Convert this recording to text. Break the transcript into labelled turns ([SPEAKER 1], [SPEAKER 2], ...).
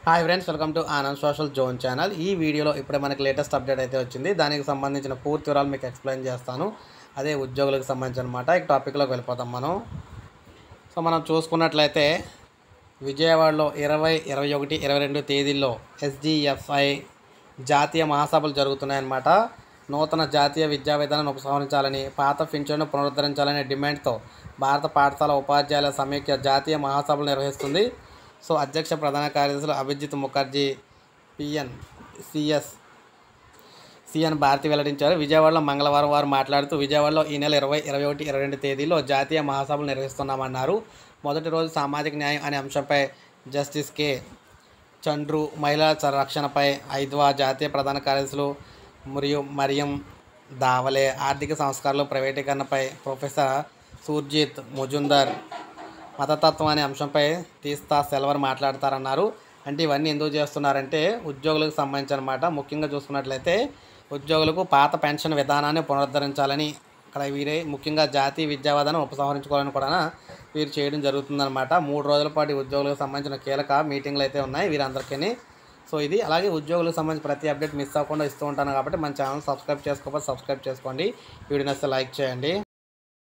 [SPEAKER 1] hi friends welcome to Anand social zone channel ఈ వీడియోలో ఇప్పుడే మనకి లేటెస్ట్ అప్డేట్ అయితే వచ్చింది దానికి సంబంధించిన పూర్తి వివరాలు మీకు ఎక్స్ప్లెయిన్ చేస్తాను అదే ఉద్యోగులకు సంబంధించి అనమాట ఈ టాపిక్లోకి వెళ్ళిపోతాం మనం సో మనం చూసుకున్నట్లయితే విజయవాడలో ఇరవై ఇరవై ఒకటి ఇరవై రెండు తేదీల్లో ఎస్జిఎఫ్ఐ జాతీయ మహాసభలు జరుగుతున్నాయన్నమాట నూతన జాతీయ విద్యా విధానాన్ని ఉపసంహరించాలని పాత పింఛన్ను పునరుద్ధరించాలనే డిమాండ్తో భారత పాఠశాల ఉపాధ్యాయుల సమైక్య జాతీయ మహాసభలు నిర్వహిస్తుంది సో అధ్యక్ష ప్రధాన కార్యదర్శులు Abhijit Mukherjee PN CS CN Bharati వెల్లడించారు విజయవాడలో మంగళవారం వారు మాట్లాడుతూ విజయవాడలో ఈ నెల ఇరవై ఇరవై ఒకటి ఇరవై రెండు తేదీలో జాతీయ మహాసభలు నిర్వహిస్తున్నామన్నారు మొదటి రోజు సామాజిక న్యాయం అనే అంశంపై జస్టిస్ కె చండ్రు మహిళా చ- రక్షణపై ఐద్వా జాతీయ ప్రధాన కార్యదర్శులు మరియు మరియం దావలే ఆర్థిక సంస్కారాలు ప్రైవేటీకరణపై ప్రొఫెసర్ సూర్జిత్ ముజుందర్ మతతత్వం అనే అంశంపై తీస్తా సెల్వర్ మాట్లాడతారన్నారు అంటే ఇవన్నీ ఎందుకు చేస్తున్నారంటే ఉద్యోగులకు సంబంధించి అనమాట ముఖ్యంగా చూసుకున్నట్లయితే ఉద్యోగులకు పాత పెన్షన్ విధానాన్ని పునరుద్ధరించాలని ఇక్కడ వీరే ముఖ్యంగా జాతీయ విద్యావాదాన్ని ఉపసంహరించుకోవాలని కూడా వీరు చేయడం జరుగుతుందన్నమాట మూడు రోజుల పాటు ఈ ఉద్యోగులకు సంబంధించిన కీలక మీటింగ్లు అయితే ఉన్నాయి వీరందరికీ సో ఇది అలాగే ఉద్యోగులకు సంబంధించి ప్రతి అప్డేట్ మిస్ అవ్వకుండా ఇస్తూ ఉంటాను కాబట్టి మన ఛానల్ సబ్స్క్రైబ్ చేసుకోకపోతే సబ్స్క్రైబ్ చేసుకోండి వీడియో నచ్చితే లైక్ చేయండి